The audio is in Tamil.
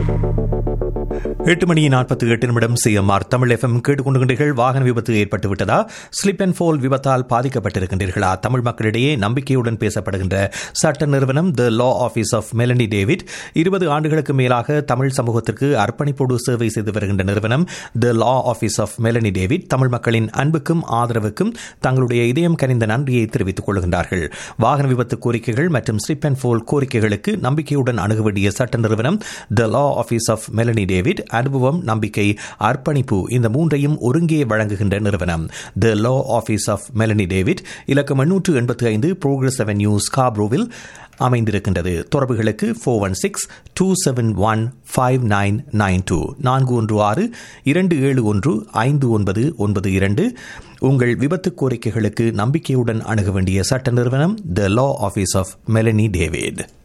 எட்டு மணி நாற்பத்தி எட்டு நிமிடம் சிஎம்ஆர் தமிழ் எஃப்எம் கேட்டுக்கொண்டுகின்றீர்கள் வாகன விபத்து ஏற்பட்டு விட்டதா ஸ்லிப் அண்ட் ஃபோல் விபத்தால் பாதிக்கப்பட்டிருக்கின்றீர்களா தமிழ் மக்களிடையே நம்பிக்கையுடன் பேசப்படுகின்ற சட்ட நிறுவனம் the law office of Melanie David இருபது ஆண்டுகளுக்கு மேலாக தமிழ் சமூகத்திற்கு அர்ப்பணிப்போடு சேவை செய்து வருகின்ற நிறுவனம் the law office of Melanie David தமிழ் மக்களின் அன்புக்கும் ஆதரவுக்கும் தங்களுடைய இதயம் கனிந்த நன்றியை தெரிவித்துக் கொள்கின்றார்கள் வாகன விபத்து கோரிக்கைகள் மற்றும் ஸ்லிப் அண்ட் ஃபோல் கோரிக்கைகளுக்கு நம்பிக்கையுடன் அணுக வேண்டிய சட்ட நிறுவனம் the law office of Melanie David அனுபவம் நம்பிக்கை அர்ப்பணிப்பு இந்த மூன்றையும் ஒருங்கே வழங்குகின்ற நிறுவனம் the law office of Melanie David இலக்கம் எண்ணூற்று எண்பத்தி ஐந்து ப்ரோக்ரஸ் அவென்யூ ஸ்காப்ரோவில் அமைந்திருக்கின்றது தொடர்புகளுக்கு four one six two seven one five nine nine two நான்கு ஒன்று ஆறு இரண்டு ஏழு ஒன்று ஐந்து ஒன்பது ஒன்பது இரண்டு உங்கள் விபத்து கோரிக்கைகளுக்கு நம்பிக்கையுடன் அணுக வேண்டிய சட்ட நிறுவனம் the law office of Melanie David